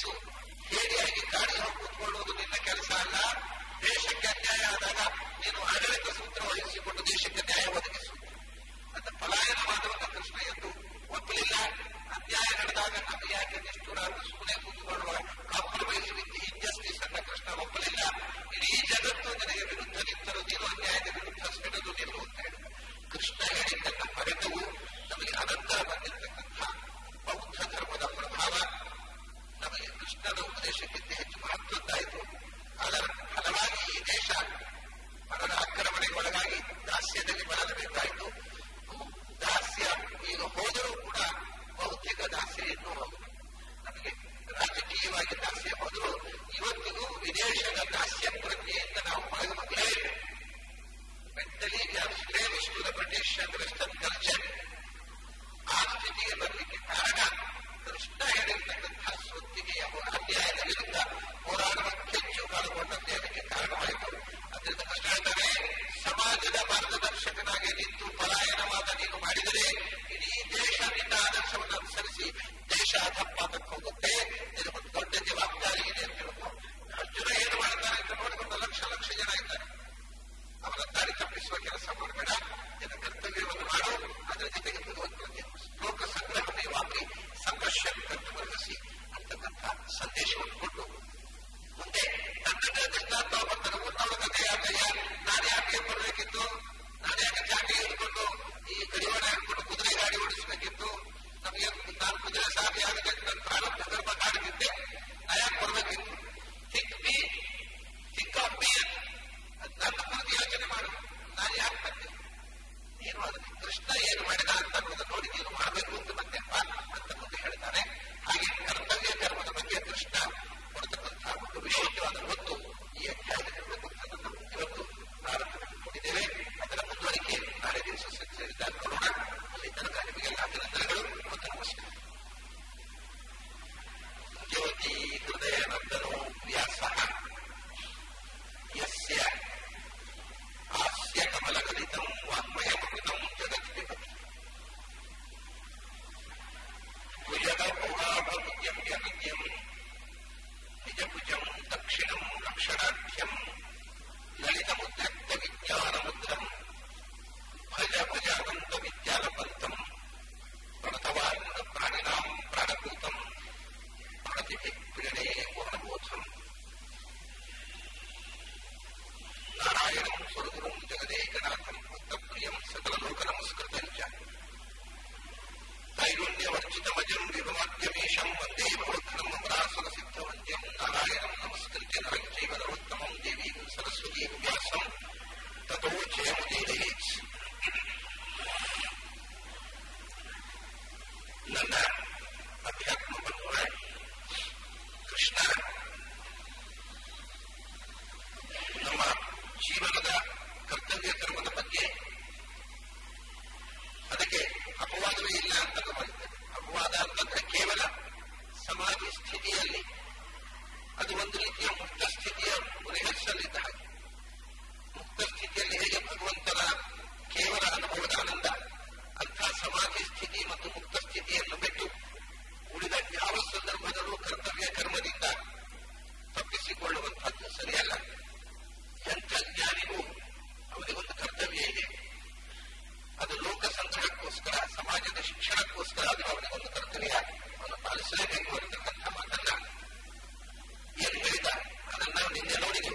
ಮುಗಿಸು ಹೇಡಿಯಾಗಿ ಕಾಡಿ ಹೋಗಿ ಕೂತ್ಕೊಳ್ಳುವುದು ನಿನ್ನ ಕೆಲಸ ಅಲ್ಲ ದೇಶಕ್ಕೆ ಅನ್ಯಾಯ ಆದಾಗ ನೀನು ಆಡಳಿತ ಸೂತ್ರ ವಹಿಸಿಕೊಂಡು ದೇಶಕ್ಕೆ ನ್ಯಾಯ ಒದಗಿಸು ಅಂತ ಪಲಾಯನವಾದವನ್ನ ಕೃಷ್ಣ ಎಂದು ಒಪ್ಪಲಿಲ್ಲ ಅನ್ಯಾಯ ನಡೆದಾಗ ನಮಗೆ ಯಾಕೆ ನಿಷ್ಠುರ ಅಂತ ಸುಮ್ಮನೆ ಕೂತ್ಕೊಳ್ಳುವ ಕಾಂಪ್ರಮೈಸ್ ವಿತ್ ಇಂಜಸ್ಟಿಸ್ ಅನ್ನ ಕೃಷ್ಣ ಒಪ್ಪಲಿಲ್ಲ ಇಡೀ ಜಗತ್ತು ನಿನಗೆ ವಿರುದ್ಧ ನಿಂತರು ನೀನು ಅನ್ಯಾಯದ ವಿರುದ್ಧ ಸಿಡಿದು ನಿಲ್ಲು ಅಂತ ಹೇಳಿದ ಕೃಷ್ಣ ಹೇಳಿದ್ದನ್ನ ಮರೆತವು ನಮಗೆ ಅನಂತರ ಬಂದಿರತಕ್ಕಂಥ ಬೌದ್ಧ ಧರ್ಮದ ಪ್ರಭಾವ ನಮಗೆ ಕೃಷ್ಣನ ಉಪದೇಶಕ್ಕಿಂತ ಹೆಚ್ಚು ಮಹತ್ವದ್ದಾಯಿತು ಅದರ ಫಲವಾಗಿ ಈ ದೇಶ ಪರರ ಆಕ್ರಮಣೆಗೆ ಒಳಗಾಗಿ ದಾಸ್ಯದಲ್ಲಿ ಬಳಲಬೇಕಾಯಿತು ದಾಸ್ಯ ಈಗ ಹೋದರೂ ಕೂಡ ಭೌತಿಕ ದಾಸ್ಯ ಇನ್ನೂ ಹೌದು ನಮಗೆ ರಾಜಕೀಯವಾಗಿ ದಾಸ್ಯ ಹೋದರೂ ಇವತ್ತಿಗೂ ವಿದೇಶದ ದಾಸ್ಯ ಪ್ರಜ್ಞೆಯಿಂದ ನಾವು ಒಳಗೆ ಬರಲೇಬೇಕು mentally slavish to the British and western culture ಆ ಸ್ಥಿತಿಗೆ ಬರಲಿಕ್ಕೆ ಕಾರಣ ಕೃಷ್ಣ ಹೇಳಿರ್ತಕ್ಕಂತಹ ಸ್ವತ್ತಿಗೆಯ ಅನ್ಯಾಯದ ವಿರುದ್ಧ ಹೋರಾಡುವ ಕೆಚ್ಚು ಕಾಲುಕೊಂಡಂತೆ ಅದಕ್ಕೆ ಕಾರಣವಾಯಿತು ಅದರಿಂದ ಕೃಷ್ಣ ಹೇಳ್ತಾರೆ ಸಮಾಜದ ಮಾರ್ಗದರ್ಶಕನಾಗಿ ನಿಂತು ಪಲಾಯನವಾದ ನೀನು ಮಾಡಿದರೆ ಇಡೀ ದೇಶ ನಿನ್ನ ಆದರ್ಶವನ್ನು ಅನುಸರಿಸಿ ದೇಶ ಅಧಪಾತಕ್ಕೆ ಹೋಗುತ್ತೆ ನಿನಗೊಂದು ದೊಡ್ಡ ಜವಾಬ್ದಾರಿ ಇದೆ ಅಂತ ಹೇಳುವುದು ಅರ್ಜುನ ಏನು ಮಾಡ್ತಾರೆ ಅಂತ ನೋಡಿಕೊಂಡು ಲಕ್ಷ ಲಕ್ಷ ಜನ ಇದ್ದಾರೆ ಅವರ ದಾರಿ ತಪ್ಪಿಸುವ ಕೆಲಸ ಮಾಡಬೇಡ ನಿನ್ನ ಕರ್ತವ್ಯವನ್ನು ಮಾಡು ಅದರ ಜೊತೆಗೆ ಭಗವಂತನಿಗೆ ಶ್ಲೋಕ ಸಂಗ್ರಹಣೆ ವಾಪಿ ಸಂಘರ್ಷ ಕರ್ತವ್ಯಸಿ ಅಂತಕ್ಕಂಥ ಸಂದೇಶವನ್ನು ಕೊಟ್ಟು ಮುಂದೆ ನನ್ನ ದೃಷ್ಟಾಂತ ಬರ್ತಾರೆ ಊರ್ನವರ ಕಥೆ ಯಾಕಯ್ಯ ನಾನು ಯಾಕೆ ಬರಬೇಕಿತ್ತು ನಾನು ಯಾಕೆ ಚಾಟಿ ಹಿಡ್ಕೊಂಡು ಈ ಕಡಿವಾಣ ಹಿಡ್ಕೊಂಡು ಕುದುರೆ ಗಾಡಿ ಓಡಿಸಬೇಕಿತ್ತು ನಮಗೆ ನಾನು ಕುದುರೆ ಸಾಧಿ ಆಗದೆ ನನ್ನ ಪ್ರಾರಂಭ ಗರ್ಭ ಕಾಡುತ್ತಿದ್ದೆ ನಾ ಯಾಕೆ ಬರಬೇಕಿತ್ತು think me think of me ನನ್ನ ಕುರಿತು ಯೋಚನೆ ಮಾಡು ನಾನು ಯಾಕೆ ಬಂದೆ ಏನು ಅದಕ್ಕೆ ಕೃಷ್ಣ ಏನು ಮಾಡಿದ ಅಂತ ಅನ್ನೋದನ್ನು ನೋಡಿ ನೀನು ಮಾಡಬೇಕು ಅಂತ ಬಂದೆ ಅಂತ ಮುಂದೆ ಹೇಳ್ತಾನೆ ಹಾಗೆ ಕರ್ತವ್ಯ ಕರ್ಮದ ಬಗ್ಗೆ ಕೃಷ್ಣ ಕೊಡ್ತಕ್ಕಂತಹ ಒಂದು ವಿಶೇಷವಾದ ಒತ್ತು ಈ ಅಧ್ಯಾಯದಲ್ಲಿ ಇರತಕ್ಕಂಥದ್ದನ್ನು ಇವತ್ತು ಪ್ರಾರಂಭ ಮಾಡಿಕೊಂಡಿದ್ದೇವೆ ಅದರ ಮುಂದುವರಿಕೆ ನಾಳೆ ದಿವಸ ಸೇರಿದಾಗ ನೋಡೋಣ ಅಲ್ಲಿ ತನಕ ನಿಮಗೆಲ್ಲ ಅಭಿನಂದನೆಗಳು ಮತ್ತು ನಮಸ್ಕಾರ ಜ್ಯೋತಿ ಹೃದಯ ನಂದನೋ ವ್ಯಾಸ ಯಸ್ಯ ಹಾಸ್ಯ ಕಮಲಗಲಿತಂ ವಾನ್ಮಯಮೃತಂ ಜಗತ್ಪಿಬತಿ ಭುಜಗ ಪೌರಾಭವಿದ್ಯಂ ಯಮಿದ್ಯಂ ನಿಜಭುಜಂ ದಕ್ಷಿಣಂ ಲಕ್ಷಣಾಢ್ಯಂ ಲಲಿತಮುದ್ರಕ್ತ ವಿಜ್ಞಾನಮುದ್ರಂ ಭಜ ಭಜ ಅನಂತ ವಿದ್ಯಾಲಪಂತಂ ಪ್ರಣತವಾನ್ ಪ್ರಾಣಿನಾಂ ಪ್ರಾಣಭೂತಂ ಪ್ರಣತಿಭಿ ಪ್ರಣೇ ಪೂರ್ಣಬೋಧಂ ನಾರಾಯಣಂ ಸ್ವರ್ಗುರುಂ ಜಗದೇಕನಾಥಂ ಭಕ್ತಪ್ರಿಯಂ ಸಕಲಲೋಕ ನಮಸ್ಕೃತಂ ಚ ತ್ರೈಗುಣ್ಯವರ್ಜಿತಮಜಂ ವಿಭಮಾದ್ಯಮೇಶಂ ವಂದೇ ಭವದ್ಧನಂ ಅಮರಾಸುರ ಸಿದ್ಧವಂದ್ಯಂ ನಾರಾಯಣಂ ನಮಸ್ಕೃತ್ಯ ನರಂ ಚೈವ ನರೋತ್ತಮಂ ದೇವೀಂ ಸರಸ್ವತೀಂ ವ್ಯಾಸಂ ತತೋ ಜಯಮುದೀರಯೇತ್ ನನ್ನ ಅಧ್ಯಾತ್ಮ ಬಂಧುಗಳೇ ಕೃಷ್ಣ ನಮ್ಮ ಜೀವನದ ಕರ್ತವ್ಯ ಕರ್ಮದ ಬಗ್ಗೆ ಅದಕ್ಕೆ ಅಪವಾದವೇ ಇಲ್ಲ ಅಂತ ಮಾಡಿದ್ದೇನೆ ಅಪವಾದ ಅಂತಂದ್ರೆ ಕೇವಲ ಸಮಾಧಿ ಸ್ಥಿತಿಯಲ್ಲಿ ಅದು ಒಂದು ರೀತಿಯ ಮುಕ್ತ ಸ್ಥಿತಿಯ ರಿಹರ್ಸಲ್ ಇದ್ದ ಹಾಗೆ ಮುಕ್ತ ಸ್ಥಿತಿಯಲ್ಲಿ ಹೇಗೆ ಭಗವಂತನ ಕೇವಲ ಅನುಭವದ ಆನಂದ ಅಂಥ ಸಮಾಧಿ ಸ್ಥಿತಿ ಮತ್ತು ಮುಕ್ತ ಸ್ಥಿತಿಯನ್ನು ಬಿಟ್ಟು ಉಳಿದ ಯಾವ ಸಂದರ್ಭದಲ್ಲೂ ಕರ್ತವ್ಯ ಕರ್ಮದಿಂದ ತಪ್ಪಿಸಿಕೊಳ್ಳುವಂಥದ್ದು ಸರಿಯಲ್ಲ ಎಂಥ ಜ್ಞಾನಿಗೂ ಅವನಿಗೊಂದು ಕರ್ತವ್ಯ ಇದೆ ಅದು ಲೋಕ ಸಂಗ್ರಹಕ್ಕೋಸ್ಕರ ಸಮಾಜದ ಶಿಕ್ಷಣಕ್ಕೋಸ್ಕರ ಅದು ಅವನಿಗೊಂದು ಕರ್ತವ್ಯ ಅವನು ಪಾಲಿಸಲೇಬೇಕು ಅಂತಕ್ಕಂಥ ಮಾತನ್ನ ಏನು ಹೇಳಿದ ಅದನ್ನ ನಾವು ನಿನ್ನೆ ನೋಡಿದೆವು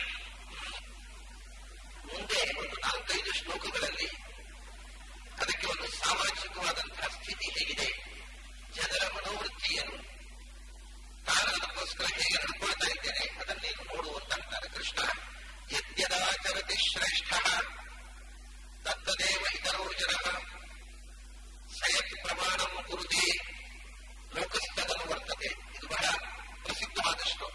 ಮುಂದೆ ಒಂದು ನಾಲ್ಕೈದು ಶ್ಲೋಕಗಳಲ್ಲಿ ಅದಕ್ಕೆ ಒಂದು ಸಾಮಾಜಿಕವಾದಂತಹ ಸ್ಥಿತಿ ಹೇಗಿದೆ ಜನರ ಮನೋವೃತ್ತಿಯನ್ನು ನಾನು ಅದಕ್ಕೋಸ್ಕರ ಹೇಗೆ ನಡ್ಕೊಳ್ತಾ ಇದ್ದೇನೆ ಅದನ್ನ ನೀನು ನೋಡುವಂತ ಅಂತಾರೆ ಕೃಷ್ಣ ಯದ್ಯದಾಚರತಿ ಶ್ರೇಷ್ಠ ತತ್ತದೇವ ಇತರೋ ಜನ ಸಯತ್ ಪ್ರಮಾಣಂ ಕುರುತಿ ಲೋಕಸ್ಥಗನು ವರ್ತತೆ ಇದು ಬಹಳ ಪ್ರಸಿದ್ಧವಾದ ಶ್ಲೋಕ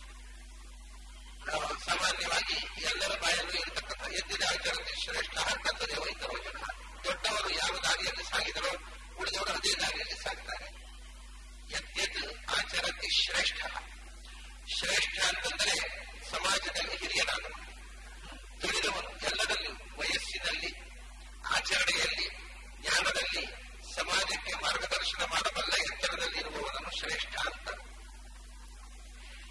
ಸಾಮಾನ್ಯವಾಗಿ ಎಲ್ಲರ ಬಾಯಲ್ಲೂ ಇರತಕ್ಕಂಥ ಯದ್ಯದಾಚರತಿ ಶ್ರೇಷ್ಠ ತತ್ತದೇವ ಇತರೋ ಜನ ದೊಡ್ಡವರು ಯಾವ ದಾರಿಯಲ್ಲಿ ಸಾಗಿದರೋ ಉಳಿದವರು ಅದೇ ದಾರಿಯಲ್ಲಿ ಸಾಗ್ತಾರೆ ಯದ್ಯದ್ ಆಚರತಿ ಶ್ರೇಷ್ಠ ಶ್ರೇಷ್ಠ ಅಂತಂದರೆ ಸಮಾಜದಲ್ಲಿ ಹಿರಿಯನಾದವನು ತಿಳಿದವನು ಎಲ್ಲದಲ್ಲೂ ವಯಸ್ಸಿನಲ್ಲಿ ಆಚರಣೆಯಲ್ಲಿ ಜ್ಞಾನದಲ್ಲಿ ಸಮಾಜಕ್ಕೆ ಮಾರ್ಗದರ್ಶನ ಮಾಡಬಲ್ಲ ಎತ್ತರದಲ್ಲಿ ಇರುವವನನ್ನು ಶ್ರೇಷ್ಠ ಅಂತ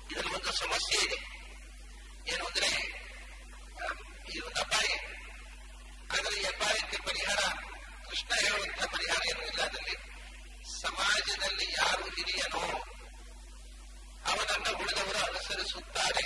ಇದರಲ್ಲಿ ಒಂದು ಸಮಸ್ಯೆ ಇದೆ ಏನು ಅಂದ್ರೆ ಈ ಒಂದು ಅಪಾಯ ಆದರೆ ಈ ಅಪಾಯಕ್ಕೆ ಪರಿಹಾರ ಕೃಷ್ಣ ಹೇಳುವಂತಹ ಪರಿಹಾರ ಏನೂ ಇಲ್ಲ ಅದರಲ್ಲಿ ಸಮಾಜದಲ್ಲಿ ಯಾರು ಹಿರಿಯನೋ ಅವನನ್ನ ಉಳಿದವರು ಅನುಸರಿಸುತ್ತಾರೆ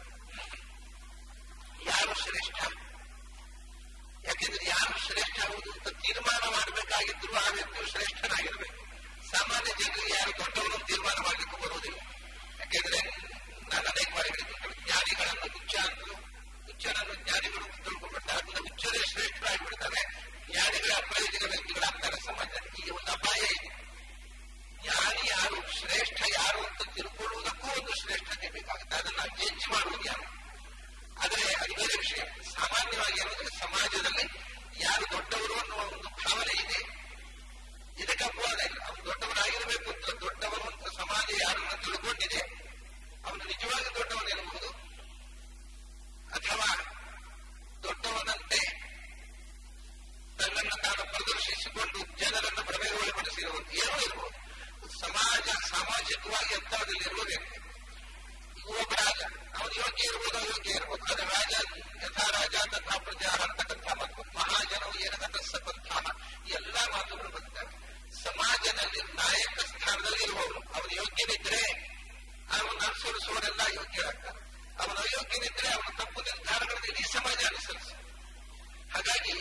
ಯಾರು ಶ್ರೇಷ್ಠ ಯಾಕೆಂದ್ರೆ ಯಾರು ಶ್ರೇಷ್ಠ ಆಗುವುದು ಅಂತ ತೀರ್ಮಾನ ಮಾಡಬೇಕಾಗಿದ್ರು ಆ ವ್ಯಕ್ತಿಯು ಶ್ರೇಷ್ಠನಾಗಿರ್ಬೇಕು ಸಾಮಾನ್ಯ ಜನರಿಗೆ ಯಾರು ದೊಡ್ಡವರು ತೀರ್ಮಾನ ಮಾಡಲಿಕ್ಕೂ ಬರುವುದಿಲ್ಲ ಯಾಕೆಂದ್ರೆ ನಾನು ಅನೇಕ ಬಾರಿ ಹೇಳಿದ್ದು ಜ್ಞಾನಿಗಳನ್ನು ಹುಚ್ಚ ಅಂತಲೂ ಹುಚ್ಚನನ್ನು ಜ್ಞಾನಿಗಳು ತಿಳ್ಕೊಂಡ್ಬಿಡ್ತಾರೆ ಅದನ್ನ ಹುಚ್ಚರೇ ಶ್ರೇಷ್ಠರಾಗಿಬಿಡ್ತಾರೆ ಜ್ಞಾನಿಗಳ ಅಪ್ರಯೋಜಕ ವ್ಯಕ್ತಿಗಳಾಗ್ತಾರೆ ಸಮಾಜ ಈ ಒಂದು ಅಪಾಯ ಇದೆ ಜ್ಞಾನಿ ಯಾರು ಶ್ರೇಷ್ಠ ಯಾರು ಅಂತ ತಿಳ್ಕೊಳ್ಳುವುದಕ್ಕೂ ಒಂದು ಶ್ರೇಷ್ಠತೆ ಬೇಕಾಗುತ್ತೆ ಅದನ್ನ ಜಡ್ಜ್ ಮಾಡುವುದು ಯಾರು ಆದರೆ ಅದು ಬೇರೆ ವಿಷಯ ಸಾಮಾನ್ಯವಾಗಿ ಏನಂದ್ರೆ ಸಮಾಜದಲ್ಲಿ ಯಾರು ದೊಡ್ಡವರು ಅನ್ನುವ ಒಂದು ಭಾವನೆ ಇದೆ ಇದಕ್ಕೆ ಅಪವಾದ ಇಲ್ಲ ಅವನು ದೊಡ್ಡವನಾಗಿರಬೇಕು ಅಂತ ದೊಡ್ಡವನು ಅಂತ ಸಮಾಜ ಯಾರನ್ನ ತಿಳ್ಕೊಂಡಿದೆ ಅವನು ನಿಜವಾಗಿ ದೊಡ್ಡವನಿರಬಹುದು ಅಥವಾ ದೊಡ್ಡವನಂತೆ ತನ್ನನ್ನು ತಾನು ಪ್ರದರ್ಶಿಸಿಕೊಂಡು ಜನರನ್ನು ಭ್ರಮೆಗೊಳಪಡಿಸಿರುವುದು ಏನೋ ಇರಬಹುದು ಸಮಾಜ ಸಾಮಾಜಿಕವಾಗಿ ಅಂತರದಲ್ಲಿ ಇರುವುದೇನು ಒಬ್ಬ ರಾಜ ಅವನು ಯೋಗ್ಯ ಇರ್ಬೋದು ಅಯೋಗ್ಯ ಇರ್ಬೋದು ಅದು ರಾಜ ಯಥಾ ರಾಜ ತಥಾ ಪ್ರಜಾ ಅಂತಕ್ಕಂಥ ಮಾತು ಮಹಾಜನವು ಏನಕತಸ್ಸ ಪಂಥಾಹ ಎಲ್ಲ ಮಾತುಗಳು ಬರ್ತವೆ ಸಮಾಜದಲ್ಲಿ ನಾಯಕ ಸ್ಥಾನದಲ್ಲಿ ಇರುವವನು ಅವನು ಯೋಗ್ಯನಿದ್ರೆ ಅವನು ಅನುಸರಿಸುವವರೆಲ್ಲ ಯೋಗ್ಯರಾಗ್ತಾರೆ ಅವನು ಅಯೋಗ್ಯನಿದ್ರೆ ಅವನು ತಪ್ಪು ನಿರ್ಧಾರಗಳನ್ನು ಇಡೀ ಸಮಾಜ ಅನುಸರಿಸ ಹಾಗಾಗಿ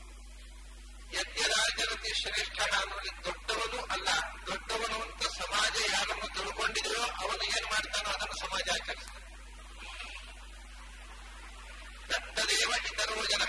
ಯಜ್ಞರಾಜರತಿ ಶ್ರೇಷ್ಠ ಅನ್ನೋದು ದೊಡ್ಡವನು ಅಲ್ಲ ದೊಡ್ಡವನು ಅಂತ ಸಮಾಜ ಯಾರನ್ನು ತಿಳ್ಕೊಂಡಿದೆಯೋ ಅವನು ಏನ್ ಮಾಡ್ತಾನೋ ಅದನ್ನು ಸಮಾಜ ಆಚರಿಸ್ತಾನೆ ದತ್ತದೇವ ಇತರೋ ಜನ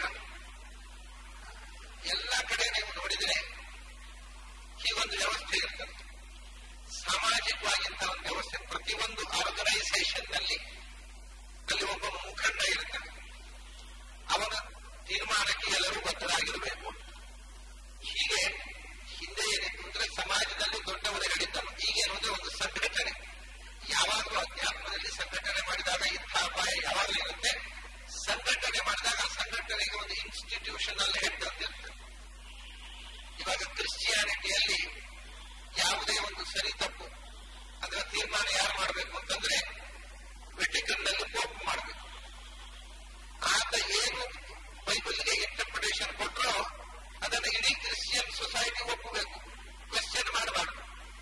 ಎಲ್ಲ ಕಡೆ ನೀವು ನೋಡಿದರೆ ಹೀಗೊಂದು ವ್ಯವಸ್ಥೆ ಇರ್ತದೆ ಸಾಮಾಜಿಕವಾಗಿಂತ ಒಂದು ವ್ಯವಸ್ಥೆ ಪ್ರತಿಯೊಂದು ಆರ್ಗನೈಸೇಷನ್ ನಲ್ಲಿ ಅಲ್ಲಿ ಒಬ್ಬ ಮುಖಂಡ ಇರ್ತಾನೆ ಅವನ ತೀರ್ಮಾನಕ್ಕೆ ಎಲ್ಲರೂ ಬದ್ಧರಾಗಿರಬೇಕು ಹೀಗೆ ಹಿಂದೆ ಏನಿತ್ತು ಅಂದ್ರೆ ಸಮಾಜದಲ್ಲಿ ದೊಡ್ಡವರು ಹೇಳಿದ್ದನು ಈಗೇನು ಅಂದ್ರೆ ಒಂದು ಸಂಘಟನೆ ಯಾವಾಗಲೂ ಅಧ್ಯಾತ್ಮದಲ್ಲಿ ಸಂಘಟನೆ ಮಾಡಿದಾಗ ಇಂಥ ಅಪಾಯ ಯಾವಾಗಲೂ ಇರುತ್ತೆ ಸಂಘಟನೆ ಮಾಡಿದಾಗ ಸಂಘಟನೆಗೆ ಒಂದು ಇನ್ಸ್ಟಿಟ್ಯೂಷನಲ್ ಹೆಡ್ ಅಂತ ಇರ್ತದೆ ಇವಾಗ ಕ್ರಿಶ್ಚಿಯಾನಿಟಿಯಲ್ಲಿ ಯಾವುದೇ ಒಂದು ಸರಿ ತಪ್ಪು ಅದರ ತೀರ್ಮಾನ ಯಾರು ಮಾಡಬೇಕು ಅಂತಂದ್ರೆ ವೆಟಿಕನ್ ನಲ್ಲಿ ಪೋಪ್ ಮಾಡಬೇಕು ಆತ ಏನು ಬೈಬಲ್ಗೆ ಇಂಟರ್ಪ್ರಿಟೇಷನ್ ಕೊಟ್ಟರೋ ಅದನ್ನು ಇಡೀ ಕ್ರಿಶ್ಚಿಯನ್ ಸೊಸೈಟಿ ಒಪ್ಪಬೇಕು ಕ್ವೆಶ್ಚನ್ ಮಾಡಬಾರ್ದು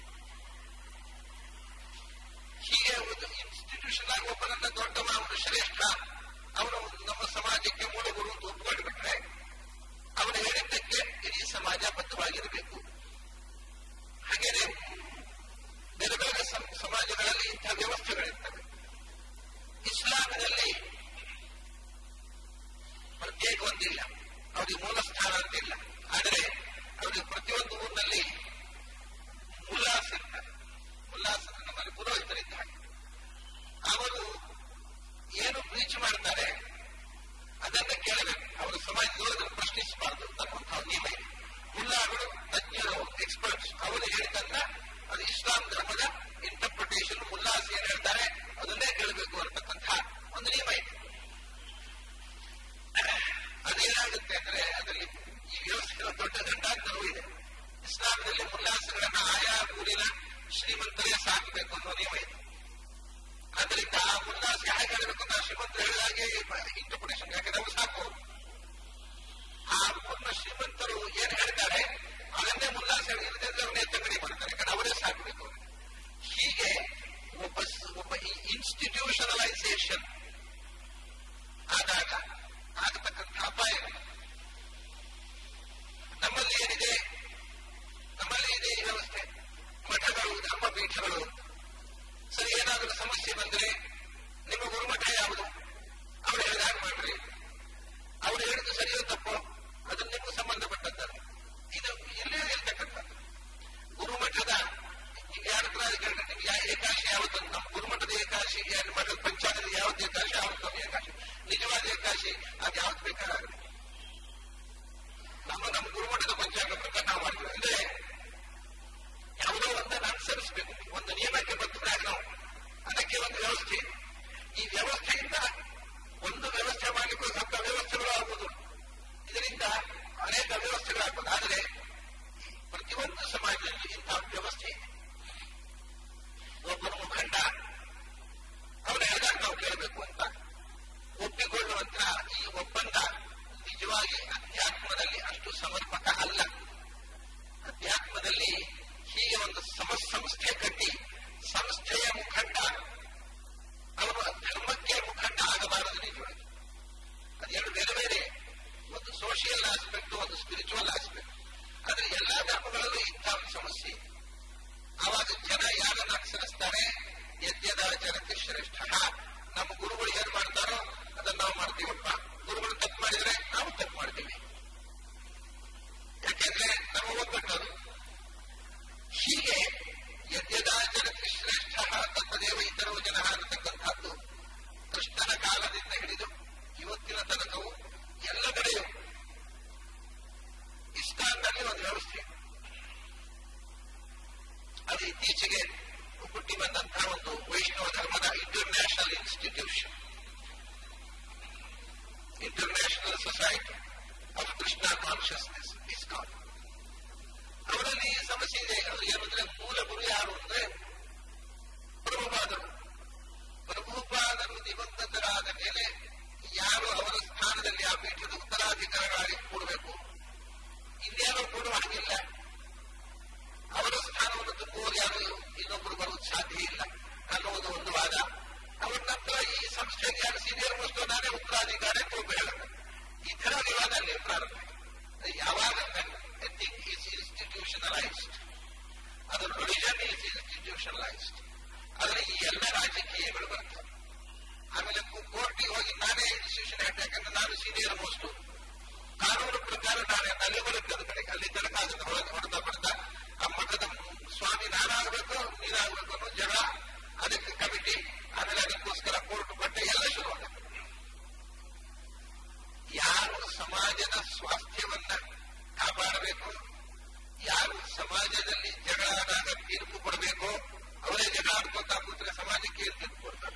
ಹೀಗೆ ಒಂದು ಇನ್ಸ್ಟಿಟ್ಯೂಷನ್ ಆಗಿ ಒಬ್ಬನನ್ನ ದೊಡ್ಡವ ಅವನು ಶ್ರೇಷ್ಠ ಅವನು ನಮ್ಮ ಸಮಾಜಕ್ಕೆ ಮೂಲಗುರು ಅಂತ ಒಪ್ಪಿಕೊಂಡ್ಬಿಟ್ರೆ ಅವನು ಹೇಳಿದ್ದಕ್ಕೆ ಇಡೀ ಸಮಾಜ ಬದ್ಧವಾಗಿರಬೇಕು ಹಾಗೇನೆ ಬೇರೆ ಬೇರೆ ಸಮಾಜಗಳಲ್ಲಿ ಇಂಥ ವ್ಯವಸ್ಥೆಗಳಿರ್ತವೆ ಇಸ್ಲಾಮಿನಲ್ಲಿ ಪ್ರತ್ಯೇಕ ಒಂದಿಲ್ಲ ಅವರಿಗೆ ಮೂಲ ಸ್ಥಾನ ಅಂತಿಲ್ಲ ಆದರೆ ಅವರಿಗೆ ಪ್ರತಿಯೊಂದು ಊರಿನಲ್ಲಿ ಉಲ್ಲಾಸ ಇರ್ತಾರೆ ಉಲ್ಲಾಸ ನಮ್ಮಲ್ಲಿ ಪುರೋಹಿತರಿದ್ದಾರೆ ಅವರು ಏನು ಬ್ರೀಚ್ ಮಾಡ್ತಾರೆ ಅದನ್ನ ಕೇಳಬೇಕು ಅವರು ಸಮಾಜದೊಳಗೆ ಪ್ರಶ್ನಿಸಬಾರದು ಅನ್ನುವಂತಹ ನಿಯಮ ಇದೆ ಮುಲ್ಲಾಗಳು ತಜ್ಞರು ಎಕ್ಸ್ಪರ್ಟ್ಸ್ ಅವರು ಹೇಳಿದ್ದನ್ನ ಅದು ಇಸ್ಲಾಂ ಧರ್ಮದ ಇಂಟರ್ಪ್ರಿಟೇಷನ್ ಉಲ್ಲಾಸ ಏನ್ ಹೇಳ್ತಾರೆ ಅದನ್ನೇ ಕೇಳಬೇಕು ಅಂತಕ್ಕಂಥ ಒಂದು ನಿಯಮ ಇದೆ ಅದೇನಾಗುತ್ತೆ ಅಂದ್ರೆ ಅದರಲ್ಲಿ ಈ ವ್ಯವಸ್ಥೆಗಳ ದೊಡ್ಡ ಗಂಡಾಂತರವೂ ಇದೆ ಇಸ್ಲಾಂನಲ್ಲಿ ಉಲ್ಲಾಸಗಳನ್ನ ಆಯಾ ಊರಿನ ಶ್ರೀಮಂತರೇ ಸಾಕಬೇಕು ಅನ್ನೋ ನಿಯಮ ಇದೆ ಅದರಿಂದ ಆ ಉಲ್ಲಾಸ ಹೇಗೆ ಹೇಳಬೇಕು ಅಂತ ಶ್ರೀಮಂತರು ಹೇಳಿದಾಗೆ ಇಂಟರ್ಪ್ರಿಟೇಷನ್ ಯಾಕಂದ್ರೆ ಅವ್ರು ಸಾಕು ಆ ಊರಿನ ಶ್ರೀಮಂತರು ಏನ್ ಹೇಳ್ತಾರೆ ಅದನ್ನೇ ಉಲ್ಲಾಸ ಹೇಳಿದ್ರೆ ಅವ್ರನ್ನೇ ತಗಡಿ ಮಾಡ್ತಾರೆ ಯಾಕಂದ್ರೆ ಅವರೇ ಸಾಕಬೇಕು ಹೀಗೆ ಒಬ್ಬ ಒಬ್ಬ ಇನ್ಸ್ಟಿಟ್ಯೂಷನಲೈಸೇಷನ್ ಆದಾಗ ಆಗತಕ್ಕಂಥ ಅಪಾಯಗಳು ನಮ್ಮಲ್ಲಿ ಏನಿದೆ ನಮ್ಮಲ್ಲಿ ಇದೆ ಈ ವ್ಯವಸ್ಥೆ ಮಠಗಳು ಧರ್ಮಪೀಠಗಳು ಸರಿ ಏನಾದರೂ ಸಮಸ್ಯೆ ಬಂದರೆ ನಿಮ್ಮ ಗುರುಮಠ ಯಾವುದು ಅವರು ಹೇಳಿದಾಗ ಮಾಡ್ರಿ ಅವರು ಹೇಳಿದ್ದು ಸರಿಯೋ ತಪ್ಪೋ ಅದು ನಿಮಗೂ ಸಂಬಂಧಪಟ್ಟದ್ದಲ್ಲ ಇದು ಇಲ್ಲೇ ಇರ್ತಕ್ಕಂಥದ್ದು ಗುರುಮಠದ ಈಗ ಯಾರ ಹತ್ರ ಕೇಳಿದ್ರೆ ನಿಮ್ಗೆ ಯಾವ ಏಕಾಶಿ ಯಾವತ್ತು ನಮ್ಮ ಗುರುಮಠದ ಏಕಾಶಿ ಮಠದ ಪಂಚಾಯತ್ ಯಾವತ್ತು ಏಕಾಶಿ ಯಾವತ್ತು ಏಕಾಶಿ ನಿಜವಾದ ಏಕಾಶಿ ಅದು ಯಾವ್ದು ಬೇಕಾಗಲಿ ನಮ್ಮ ನಮ್ಮ ಗುರುಮಠದ ಪಂಚಾಂಗ ಪ್ರಕಾರ ನಾವು ಮಾಡ್ತೀವಿ ಅಂದ್ರೆ ಯಾವುದೋ ಒಂದನ್ನು ಅನುಸರಿಸಬೇಕು ಒಂದು ನಿಯಮಕ್ಕೆ ಬದ್ಧರಾಗಿ ನಾವು ಅದಕ್ಕೆ ಒಂದು ವ್ಯವಸ್ಥೆ ಈ ವ್ಯವಸ್ಥೆಯಿಂದ ಒಂದು ವ್ಯವಸ್ಥೆ ಮಾಡಲಿಕ್ಕೆ ಸ್ವಲ್ಪ ವ್ಯವಸ್ಥೆಗಳು ಆಗುವುದು ಇದರಿಂದ ಅನೇಕ ವ್ಯವಸ್ಥೆಗಳಾಗ್ಬೋದು ಆದರೆ ಪ್ರತಿಯೊಂದು ಸಮಾಜದಲ್ಲಿ ಇಂತಹ ವ್ಯವಸ್ಥೆ ಇದೆ ಒಬ್ಬನ ಮುಖಂಡ ಆದ್ರೆ ಈ ಎಲ್ಲ ರಾಜಕೀಯಗಳು ಬರ್ತವೆ ಆಮೇಲೆ ಕೋರ್ಟಿಗೆ ಹೋಗಿ ನಾನೇ ಇನ್ಸ್ಟಿಟ್ಯೂಷನ್ ಹೆಡ್ ಯಾಕಂದ್ರೆ ನಾನು ಸೀನಿಯರ್ ಮೋಸ್ಟ್ ಕಾನೂನು ಪ್ರಕಾರ ನಾನೇ ಅಲ್ಲಿ ಬರುತ್ತೆ ಅದು ಕಡೆಗೆ ಅಲ್ಲಿ ತನಕ ಅದನ್ನು ಹೊಡೆದ ಹೊಡೆದ ಹೊಡೆದ ಆ ಮಠದ ಸ್ವಾಮಿ ನಾನಾಗಬೇಕು ನೀನಾಗಬೇಕು ಅನ್ನೋ ಜಗಳ ಅದಕ್ಕೆ ಕಮಿಟಿ ಆಮೇಲೆ ಅದಕ್ಕೋಸ್ಕರ ಕೋರ್ಟ್ ಬಟ್ಟೆ ಎಲ್ಲ ಶುರುವಾಗುತ್ತೆ ಯಾರು ಸಮಾಜದ ಸ್ವಾಸ್ಥ್ಯವನ್ನ ಕಾಪಾಡಬೇಕು ಯಾರು ಸಮಾಜದಲ್ಲಿ ಜಗಳ ಆದಾಗ ತೀರ್ಪು ಕೊಡಬೇಕು ಅವರೇ ಜಗಳ ಆಡ್ಕೊತಾ ಕೂತ್ರೆ ಸಮಾಜಕ್ಕೆ ಏನ್ ತೀರ್ಪು ಕೊಡ್ತಾರೆ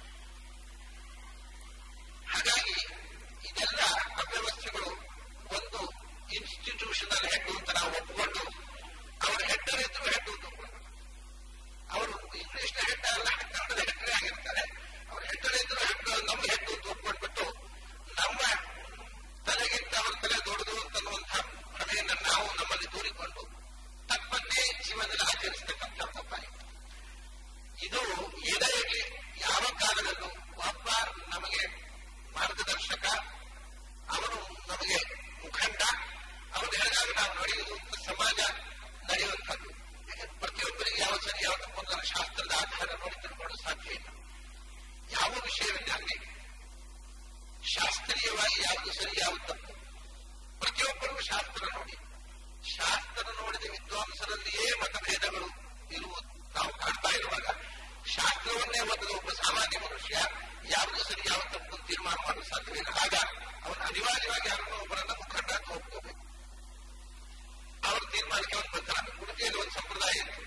ಹಾಗಾಗಿ ಇದೆಲ್ಲ ಅವ್ಯವಸ್ಥೆಗಳು ಒಂದು ಇನ್ಸ್ಟಿಟ್ಯೂಷನಲ್ ಹೆಡ್ ಅಂತ ನಾವು ಒಪ್ಪಿಕೊಂಡು ಅವರ ಹೆಡ್ಡರ್ ಇದ್ರು ಹೆಡ್ ಅಂತ ಒಪ್ಪಿಕೊಂಡು ಅವರು ಇಂಗ್ಲಿಷ್ ಹೆಡ್ ಅಲ್ಲ ಕನ್ನಡದ ಹೆಡ್ಡರೇ ಆಗಿರ್ತಾರೆ ಅವ್ರ ಹೆಡ್ಡರ್ ಇದ್ರು ಹೆಡ್ ನಮ್ಮ ಹೆಡ್ ಅಂತ ಒಪ್ಕೊಂಡ್ಬಿಟ್ಟು ನಮ್ಮ ತಲೆಗಿಂತ ಅವರ ತಲೆ ದೊಡ್ಡದು ಅಂತನ್ನುವಂತಹ ಭ್ರಮೆಯನ್ನು ನಾವು ನಮ್ಮಲ್ಲಿ ದೂರಿಕೊಂಡು ತಪ್ಪನ್ನೇ ಜೀವನದಲ್ಲಿ ಆಚರಿಸತಕ್ಕಂಥ ತಪ್ಪಾಯಿತು ಇದು ಏನೇ ಇರಲಿ ಯಾವ ಕಾಲದಲ್ಲೂ ಒಬ್ಬ ನಮಗೆ ಮಾರ್ಗದರ್ಶಕ ಅವನು ನಮಗೆ ಮುಖಂಡ ಅವನು ಹೇಳಿದಾಗ ನಾವು ನಡೆಯುವುದು ಅಂತ ಸಮಾಜ ನಡೆಯುವಂಥದ್ದು ಯಾಕಂದ್ರೆ ಪ್ರತಿಯೊಬ್ಬರಿಗೆ ಯಾವ ಸರಿ ಯಾವ ತಪ್ಪು ಅಂತ ಶಾಸ್ತ್ರದ ಆಧಾರ ನೋಡಿ ತಿಳ್ಕೊಳ್ಳೋ ಸಾಧ್ಯ ಇಲ್ಲ ಯಾವ ವಿಷಯವಿದ್ದಾಗಲಿ ಶಾಸ್ತ್ರೀಯವಾಗಿ ಯಾವುದು ಸರಿ ಯಾವುದು ತಪ್ಪು ಪ್ರತಿಯೊಬ್ಬರಿಗೂ ಶಾಸ್ತ್ರ ನೋಡಿ ಶಾಸ್ತ್ರ ನೋಡಿದ ವಿದ್ವಾಂಸರಲ್ಲಿಯೇ ಮತಭೇದಗಳು ಇರುವುದು ನಾವು ಕಾಣ್ತಾ ಇರುವಾಗ ಶಾಸ್ತ್ರವನ್ನೇ ಓದಿದ ಒಬ್ಬ ಸಾಮಾನ್ಯ ಮನುಷ್ಯ ಯಾವುದು ಸರಿ ಯಾವ ತಪ್ಪು ಅಂತ ತೀರ್ಮಾನ ಮಾಡಲು ಸಾಧ್ಯವಿಲ್ಲ ಆಗ ಅವನು ಅನಿವಾರ್ಯವಾಗಿ ಯಾರನ್ನೋ ಒಬ್ಬರನ್ನ ಮುಖಂಡ ಅಂತ ಒಪ್ಕೋಬೇಕು ಅವರ ತೀರ್ಮಾನಕ್ಕೆ ಅವನು ಬರ್ತಾನೆ ಉಡುಪಿಯಲ್ಲಿ ಒಂದು ಸಂಪ್ರದಾಯ ಇತ್ತು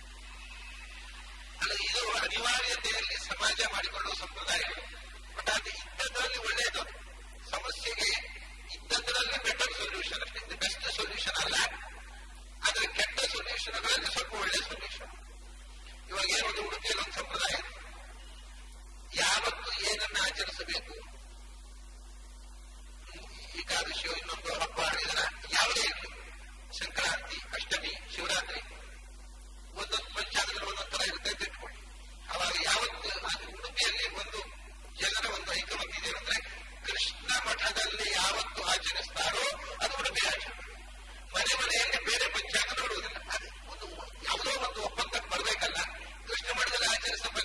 ಅಲ್ಲ ಇದು ಅನಿವಾರ್ಯತೆಯಲ್ಲಿ ಸಮಾಜ ಮಾಡಿಕೊಳ್ಳುವ ಸಂಪ್ರದಾಯಗಳು ಬಟ್ ಅದು ಇದ್ದದ್ರಲ್ಲಿ ಒಳ್ಳೆಯದು ಸಮಸ್ಯೆಗೆ ಇದ್ದದ್ರಲ್ಲಿ ಬೆಟರ್ ಸೊಲ್ಯೂಷನ್ ಅಷ್ಟೇ ಇದು ಬೆಸ್ಟ್ ಸೊಲ್ಯೂಷನ್ ಅಲ್ಲ ಆದ್ರೆ ಕೆಟ್ಟ ಸೊಲ್ಯೂಷನ್ಗಳಲ್ಲಿ ಸ್ವಲ್ಪ ಒಳ್ಳೆಯ ಸೊಲ್ಯೂಷನ್ ಇವಾಗ ಏನೊಂದು ಉಡುಪಿಯಲ್ಲಿ ಒಂದು ಸಂಪ್ರದಾಯ ಇದೆ ಯಾವತ್ತು ಏನನ್ನ ಆಚರಿಸಬೇಕು ಏಕಾದಶಿಯೋ ಇನ್ನೊಂದು ಹಬ್ಬ ಇದನ್ನ ಯಾವುದೇ ಇರಲಿ ಸಂಕ್ರಾಂತಿ ಅಷ್ಟಮಿ ಶಿವರಾತ್ರಿ ಒಂದೊಂದು ಪಂಚಾಂಗದಲ್ಲಿ ಒಂದೊಂದು ತರ ಇರುತ್ತೆ ಅಂತ ಇಟ್ಕೊಳ್ಳಿ ಅವಾಗ ಯಾವತ್ತು ಅದು ಉಡುಪಿಯಲ್ಲಿ ಒಂದು ಜನರ ಒಂದು ಐಕಮತ್ಯ ಇದೆ ಅಂದ್ರೆ ಕೃಷ್ಣ ಮಠದಲ್ಲಿ ಯಾವತ್ತು ಆಚರಿಸ್ತಾರೋ ಅದು ಉಡುಪಿ ಆಚರಣೆ ಮನೆ ಮನೆಯಲ್ಲಿ ಬೇರೆ ಪಂಚಾಂಗ ನೋಡುವುದಿಲ್ಲ ಅದು ಒಂದು ಯಾವುದೋ ಒಂದು ಒಪ್ಪಂದಕ್ಕೆ ಬರಬೇಕಲ್ಲ ಕೃಷ್ಣ ಮಠದಲ್ಲಿ ಆಚರಿಸ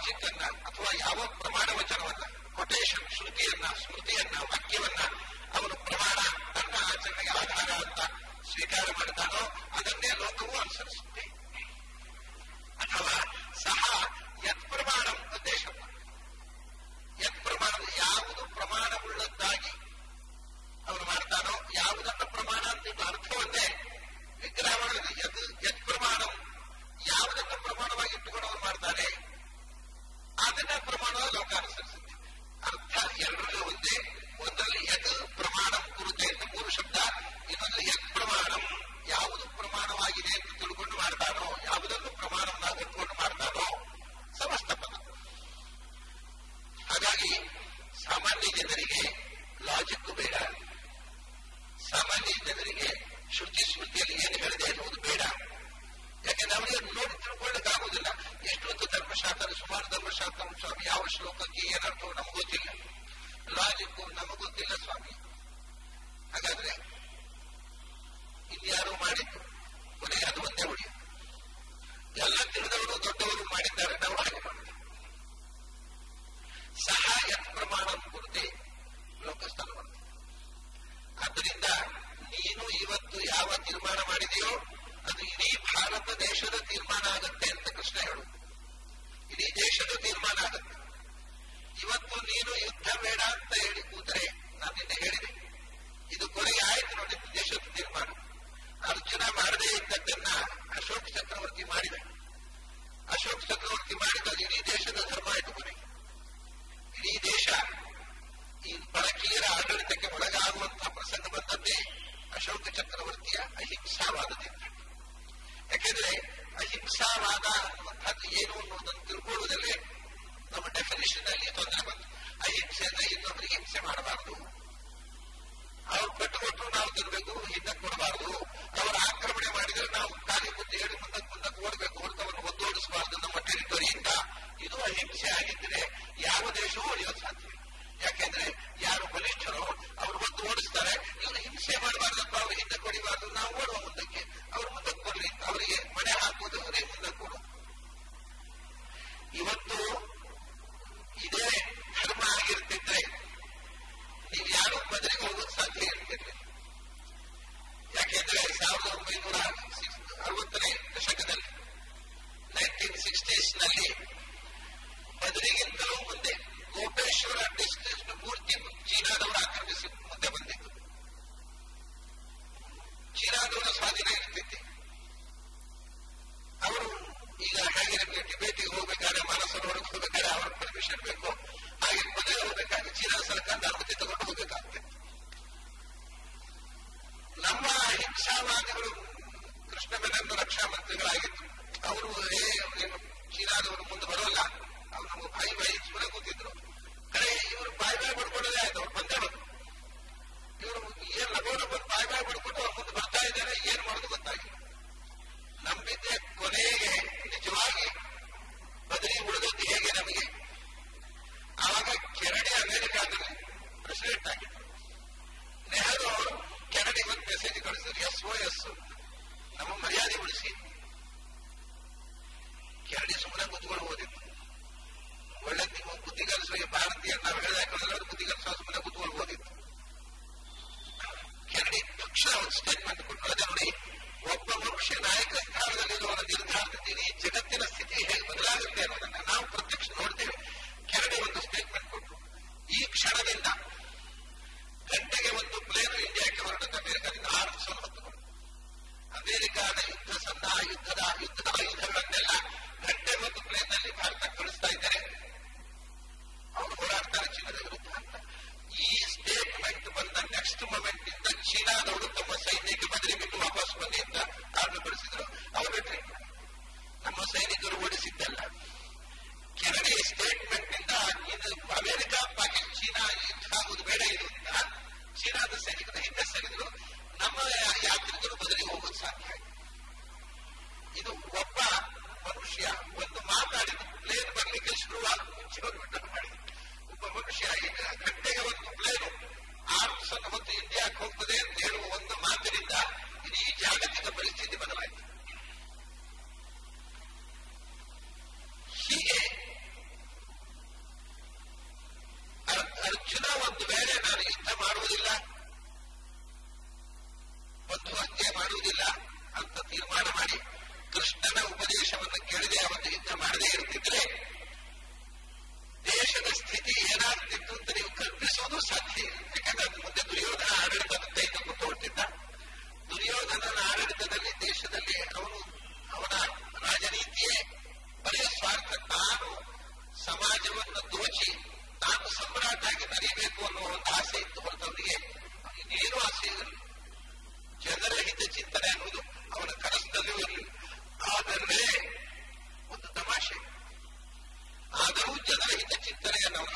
ಲಾಜಿಕ್ ಅನ್ನ ಅಥವಾ ಯಾವ ಪ್ರಮಾಣ ವಚನವನ್ನ ಕೊಟೇಶನ್ ಶ್ರುತಿಯನ್ನ ಸ್ಮೃತಿಯನ್ನ ವಾಕ್ಯವನ್ನ ಅವನು ಪ್ರಮಾಣ ತನ್ನ ಆಚರಣೆಗೆ ಆಧಾರ ಅಂತ ಸ್ವೀಕಾರ ಮಾಡ್ತಾನೋ ಅದನ್ನೇ ಲೋಕವು ಅನುಸರಿಸುತ್ತೆ ಅಥವಾ ಸಹ ಯತ್ ಪ್ರಮಾಣ ಉದ್ದೇಶ ಯತ್ ಪ್ರಮಾಣ ಯಾವುದು ಪ್ರಮಾಣವುಳ್ಳದ್ದಾಗಿ ಅವನು ಮಾಡ್ತಾನೋ ಯಾವುದನ್ನ ಪ್ರಮಾಣ ಅಂತ ಅರ್ಥವನ್ನೇ ವಿಗ್ರಹ ಮಾಡೋದು ಯತ್ ಯತ್ ಪ್ರಮಾಣ ಯಾವುದನ್ನ ಪ್ರಮಾಣವಾಗಿ ಇಟ್ಟುಕೊಂಡು ಅವನು ಮಾಡ್ತಾನೆ ಅದನ್ನ ಪ್ರಮಾಣ ಲೋಕ ಅನುಸರಿಸುತ್ತೆ ಅರ್ಥ ಎರಡರಲ್ಲೂ ಒಂದೇ ಒಂದರಲ್ಲಿ ಯತ್ ಪ್ರಮಾಣ ಕುರುತೆ ಅಂತ ಮೂರು ಶಬ್ದ ಇನ್ನೊಂದಲ್ಲಿ ಯತ್ ಪ್ರಮಾಣ ಯಾವುದು ಪ್ರಮಾಣವಾಗಿದೆ ಅಂತ ತಿಳ್ಕೊಂಡು ಮಾಡ್ತಾನೋ ಯಾವುದನ್ನು ಪ್ರಮಾಣವನ್ನಾಗಿ ಇಟ್ಕೊಂಡು ಮಾಡ್ತಾನೋ ಸಮಸ್ತ ಪದ ಹಾಗಾಗಿ ಸಾಮಾನ್ಯ ಜನರಿಗೆ ಲಾಜಿಕ್ ಬೇಡ ಸಾಮಾನ್ಯ ಜನರಿಗೆ ಶ್ರುತಿ ಸ್ಮೃತಿಯಲ್ಲಿ ಏನು ಹೇಳಿದೆ ಎನ್ನುವುದು ಬೇಡ ಯಾಕೆಂದ್ರೆ ಅವರಿಗೆ ನೋಡಿ ತಿಳ್ಕೊಳ್ಳಿಕ್ಕಾಗುವುದಿಲ್ಲ ಎಷ್ಟೊಂದು ಧರ್ಮಶಾಸ್ತ್ರ ಸುಮಾರು ಧರ್ಮಶಾಸ್ತ್ರ ಸ್ವಾಮಿ ಯಾವ ಶ್ಲೋಕಕ್ಕೆ ಏನರ್ಥವೋ ನಮಗೆ ಗೊತ್ತಿಲ್ಲ ಲಾಜಿಕ್ ನಮಗೆ ಗೊತ್ತಿಲ್ಲ ಸ್ವಾಮಿ ಹಾಗಾದ್ರೆ ಇನ್ಯಾರು ಮಾಡಿದ್ದು ಕೊನೆಗೆ ಅದು ಒಂದೇ ಉಳಿಯುತ್ತೆ ಎಲ್ಲ ತಿಳಿದವರು ದೊಡ್ಡವರು ಮಾಡಿದ್ದಾರೆ ನಾವು ಹಾಗೆ ಮಾಡ್ತೇವೆ ಸಹ ಯತ್ ಪ್ರಮಾಣ ಕುರಿತೆ ಲೋಕಸ್ಥಾನ ಮಾಡ್ತೇವೆ ಆದ್ದರಿಂದ ನೀನು ಇವತ್ತು ಯಾವ ತೀರ್ಮಾನ ಮಾಡಿದೆಯೋ ಅದು ಇಡೀ ಭಾರತ ದೇಶದ ತೀರ್ಮಾನ ಆಗತ್ತೆ ಅಂತ ಕೃಷ್ಣ ಹೇಳು ಇಡೀ ದೇಶದ ತೀರ್ಮಾನ ಆಗತ್ತೆ ಇವತ್ತು ನೀನು ಯುದ್ಧ ಬೇಡ ಅಂತ ಹೇಳಿ ಕೂತ್ರೆ ನಾನು ನಿನ್ನೆ ಹೇಳಿದೆ ಇದು ಕೊನೆಗೆ ಆಯ್ತು ನೋಡಿ ದೇಶದ ತೀರ್ಮಾನ ಅರ್ಜುನ ಮಾಡದೇ ಇದ್ದದ್ದನ್ನ ಅಶೋಕ್ ಚಕ್ರವರ್ತಿ ಮಾಡಿದ ಅಶೋಕ್ ಚಕ್ರವರ್ತಿ ಮಾಡಿದ ಇಡೀ ದೇಶದ ಧರ್ಮ ಆಯ್ತು ಕೊನೆಗೆ ಇಡೀ ದೇಶ ಈ ಪರಕೀಯರ ಆಡಳಿತಕ್ಕೆ ಒಳಗಾಗುವಂತಹ ಪ್ರಸಂಗ ಬಂದದ್ದೇ ಅಶೋಕ ಚಕ್ರವರ್ತಿಯ ಅಹಿಂಸಾವಾದದಿಂದ ಯಾಕೆಂದ್ರೆ ಅಹಿಂಸಾವಾದ ಅನ್ನುವಂಥದ್ದು ಏನು ಅನ್ನೋದನ್ನು ತಿಳ್ಕೊಳ್ಳುವುದಲ್ಲೇ ನಮ್ಮ ಡೆಫಿನೇಷನ್ ಅಲ್ಲಿ ತೊಂದರೆ ಬಂತು ಅಹಿಂಸೆ ಅಂದ್ರೆ ಇನ್ನೊಬ್ಬರಿಗೆ ಹಿಂಸೆ ಮಾಡಬಾರದು ಅವ್ರು ಕಟ್ಟುಕೊಟ್ಟರು ನಾವು ತಿನ್ಬೇಕು ಹಿಂದಕ್ಕೆ ಕೊಡಬಾರದು ಅವರು ಆಕ್ರಮಣೆ ಮಾಡಿದ್ರೆ ನಾವು ಕಾಲಿ ಬುದ್ಧಿ ಹೇಳಿ ಮುಂದಕ್ಕೆ ಮುಂದಕ್ಕೆ ಓಡಬೇಕು ಹೊರತು ಅವರನ್ನು ಒದ್ದೋಡಿಸಬಾರದು ನಮ್ಮ ಟೆರಿಟರಿಯಿಂದ ಇದು ಅಹಿಂಸೆ ಆಗಿದ್ದ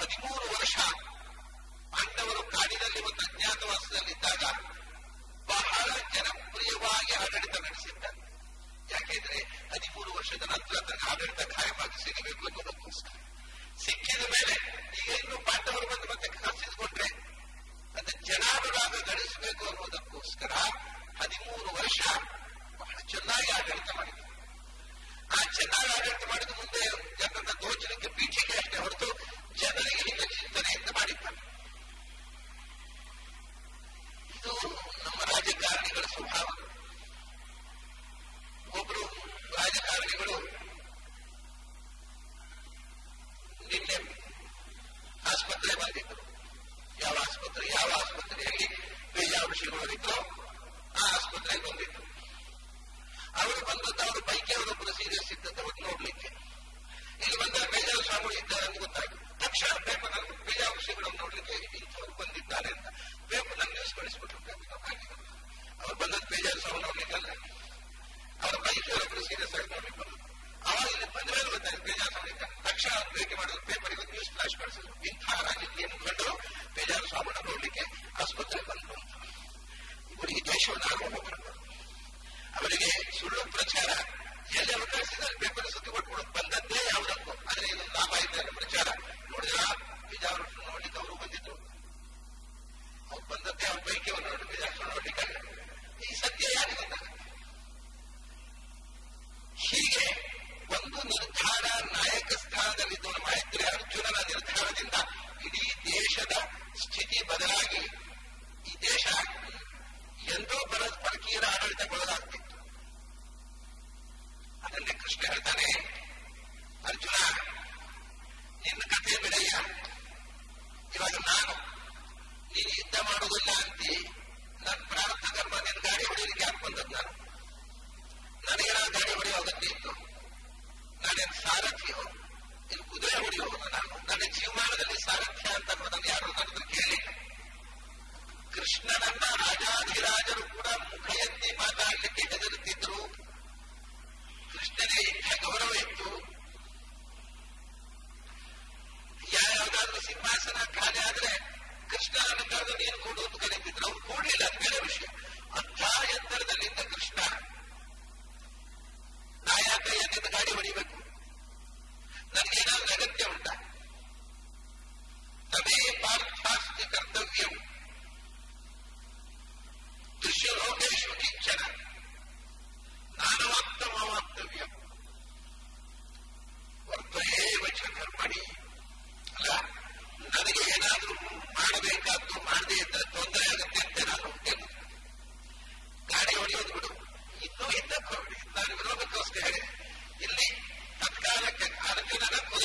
ಹದಿಮೂರು ವರ್ಷ ಪಾಂಡವರು ಕಾಡಿನಲ್ಲಿ ಒಂದು ಅಜ್ಞಾತವಾಸದಲ್ಲಿದ್ದಾಗ ಬಹಳ ಜನಪ್ರಿಯವಾಗಿ ಆಡಳಿತ ನಡೆಸಿದ್ದಾರೆ ಯಾಕೆಂದ್ರೆ ಹದಿಮೂರು ವರ್ಷದ ನಂತರ ತನ್ನ ಆಡಳಿತ ಖಾಯವಾಗಿ ಸಿಗಬೇಕು ಅನ್ನೋದಕ್ಕೋಸ್ಕರ ಸಿಕ್ಕಿದ ಮೇಲೆ ಈಗ ಇನ್ನು ಪಾಂಡವರು ಬಂದು ಮತ್ತೆ ಕಾಸಿದ್ಕೊಂಡ್ರೆ ಅದು ಜನಾನುರಾಗ ಗಳಿಸಬೇಕು ಅನ್ನೋದಕ್ಕೋಸ್ಕರ ಹದಿಮೂರು ವರ್ಷ ಬಹಳ ಚೆನ್ನಾಗಿ ಆಡಳಿತ ಮಾಡಿದ್ರು ಆ ಚೆನ್ನಾಗಿ ಆಡಳಿತ ಮಾಡಿದ ಮುಂದೆ ಜನರನ್ನ ದೋಚಲಿಕ್ಕೆ ಪೀಠಿಗೆ ಅಷ್ಟೇ ಹೊರತು ಜನರಿಗೆ ನಿಮ್ಮ ಚಿಂತನೆ ಅಂತ ಮಾಡಿದ್ದಾರೆ ಇದು ನಮ್ಮ ರಾಜಕಾರಣಿಗಳ ಸ್ವಭಾವ ಒಬ್ರು ರಾಜಕಾರಣಿಗಳು ನಿನ್ನೆ ಆಸ್ಪತ್ರೆ ಬಂದಿದ್ರು ಯಾವ ಆಸ್ಪತ್ರೆ ಯಾವ ಆಸ್ಪತ್ರೆಯಲ್ಲಿ ಬೇಜಾವೃಷಿಗಳು ಇದ್ರು ಆ ಆಸ್ಪತ್ರೆಗೆ ಬಂದಿದ್ರು ಅವರು ಬಂದದ್ದು ಅವರು ಬೈಕೆ ಅವರೊಬ್ಬರು ಸೀರಿಯಸ್ ಇದ್ದದ್ದು ಅವ್ರು ನೋಡ್ಲಿಕ್ಕೆ ಇಲ್ಲಿ ಬಂದ ಬೇಜಾರು ಸ್ವಾಮಿಗಳು ಇದ್ದಾರೆ ಅಂತ ಗೊತ್ತಾಯ್ತು ತಕ್ಷಣ ಪೇಪರ್ನಲ್ಲಿ ಬೇಜಾವೃಷಿಗಳನ್ನು ನೋಡ್ಲಿಕ್ಕೆ ಇಂಥವ್ರು ಬಂದಿದ್ದಾರೆ ಅಂತ ಪೇಪರ್ನಲ್ಲಿ ನ್ಯೂಸ್ ಕಳಿಸ್ಬಿಟ್ರು ಪೇಪರ್ ಹಾಕಿದ್ರು ಅವ್ರು ಬಂದದ್ದು ಬೇಜಾರು ಸ್ವಾಮಿ ನೋಡ್ಲಿಕ್ಕಲ್ಲ ಅವರ ಬೈಕ್ ಅವರೊಬ್ಬರು ಸೀರಿಯಸ್ ಆಗಿ ನೋಡ್ಲಿಕ್ಕೆ ಬಂದರು ಅವಾಗ ಇಲ್ಲಿ ಬಂದ ಮೇಲೆ ಗೊತ್ತಾಯ್ತು ಬೇಜಾರು ಸ್ವಾಮಿ ತಕ್ಷಣ ಅವ್ರು ಭೇಟಿ ಮಾಡಿದ್ರು ಪೇಪರಿಗೆ ನ್ಯೂಸ್ ಫ್ಲಾಶ್ ಕಳಿಸಿದ್ರು ಇಂಥ ರಾಜಕೀಯ ಮುಖಂಡರು ಬೇಜಾರು ಸ್ವಾಮಿನ ನೋಡ್ಲಿಕ್ಕೆ ಆಸ್ಪತ್ರೆಗೆ ಬಂದರು ಅಂತ ಇವರಿಗೆ ದೇಶವನ್ನು ಆರೋಪ ಬಂದರು ಅವರಿಗೆ ಸುಳ್ಳು ಪ್ರಚಾರ ಎಲ್ಲಿ ಅವರು ಕಳಿಸಿದ್ದಾರೆ ಪೇಪರ್ ಸುತ್ತಿ ಕೊಟ್ಬಿಡೋದು ಬಂದದ್ದೇ ಯಾವುದಕ್ಕೂ ಆದ್ರೆ ಇದು ಲಾಭ ಇದ್ದಾರೆ ಪ್ರಚಾರ ನೋಡಿದ್ರ ಬಿಜಾವರು ನೋಡ್ಲಿಕ್ಕೆ ಅವರು ಬಂದಿದ್ರು ಅವ್ರು ಬಂದದ್ದೇ ಅವ್ರ ಪೈಕಿ ಅವರು ನೋಡಿ ಬಿಜಾಪುರ ನೋಡ್ಲಿಕ್ಕೆ ಈ ಸತ್ಯ ಯಾರಿಗೆ ಗೊತ್ತಾಗುತ್ತೆ ಹೀಗೆ ಒಂದು ನಿರ್ಧಾರ ನಾಯಕ ಸ್ಥಾನದಲ್ಲಿದ್ದ ಮೈತ್ರಿ ಅರ್ಜುನನ ನಿರ್ಧಾರದಿಂದ ಇಡೀ ದೇಶದ ಸ್ಥಿತಿ ಬದಲಾಗಿ ಈ ದೇಶ ಎಂದೋ ಬರ ಪರಕೀಯರ ಆಡಳಿತಗೊಳಗಾಗ್ತಿತ್ತು ಅದನ್ನೇ ಕೃಷ್ಣ ಹೇಳ್ತಾನೆ ಅರ್ಜುನ ನಿನ್ನ ಕಥೆ ಬಿಡಯ್ಯ ಇವಾಗ ನಾನು ನೀನು ಯುದ್ಧ ಮಾಡುವುದಿಲ್ಲ ಅಂತಿ ನನ್ನ ಪ್ರಾರಬ್ಧ ಕರ್ಮ ನಿನ್ನ ಗಾಡಿ ಹೊಡೆಯಲಿಕ್ಕೆ ಯಾಕೆ ಬಂದದ್ದು ನಾನು ನನಗೇನ ಗಾಡಿ ಹೊಡೆಯೋ ಅಗತ್ಯ ಇತ್ತು ನಾನೇನು ಸಾರಥಿಯೋ ಇಲ್ಲಿ ಕುದುರೆ ಹೊಡೆಯುವವನು ನಾನು ನನ್ನ ಜೀವಮಾನದಲ್ಲಿ ಸಾರಥ್ಯ ಅಂತ ಅನ್ನೋದನ್ನು ಯಾರು ನನ್ನ ಕೇಳಿಲ್ಲ ಕೃಷ್ಣನನ್ನ ರಾಜಾಧಿರಾಜರು ಕೂಡ ಮುಖ ಎತ್ತಿ ಮಾತಾಡಲಿಕ್ಕೆ ಹೆದರುತ್ತಿದ್ರು ಕೃಷ್ಣನೇ ಇಂಥ ಗೌರವ ಇತ್ತು ಯಾವ್ದಾದ್ರೂ ಸಿಂಹಾಸನ ಖಾಲಿ ಆದ್ರೆ ಕೃಷ್ಣ ಅಲಂಕಾರದ ನೀನು ಕೊಡು ಅಂತ ಕರೀತಿದ್ರು ಅವ್ರು ಕೂಡಲಿಲ್ಲ ಅದು ಬೇರೆ ವಿಷಯ ಅಂಥ ಎತ್ತರದಲ್ಲಿದ್ದ ಕೃಷ್ಣ ನಾ ಯಾಕೆ ಎನ್ನಿಂದ ಗಾಡಿ ಹೊಡಿಬೇಕು ನನಗೇನಾದ್ರೂ ಅಗತ್ಯ ಉಂಟಾ ತಮೇ ಪಾರ್ಥಾಸ್ತಿ ಕರ್ತವ್ಯಂ ದೃಶ್ಯಲೋಕೇಶು ಕಿಂಚನ ನಾನವಾಪ್ತಮವಾಪ್ತವ್ಯ ವರ್ತಯೇವ ಚ ಕರ್ಮಣಿ ಅಲ್ಲ ನನಗೆ ಏನಾದ್ರೂ ಮಾಡಬೇಕಾದ್ದು ಮಾಡದೇ ಇದ್ದರೆ ತೊಂದರೆ ಆಗುತ್ತೆ ಅಂತ ನಾನು ಹುಟ್ಟಿದ್ದು ಗಾಡಿ ಹೊಡೆಯೋದು ಬಿಡು ಇನ್ನೂ ಹಿಂದಕ್ಕೆ ಹೊಡಿ ನಾನು ವಿರೋಧಕ್ಕೋಸ್ಕರ ಹೇಳಿ ಇಲ್ಲಿ ತತ್ಕಾಲಕ್ಕೆ ಅರ್ಜುನನ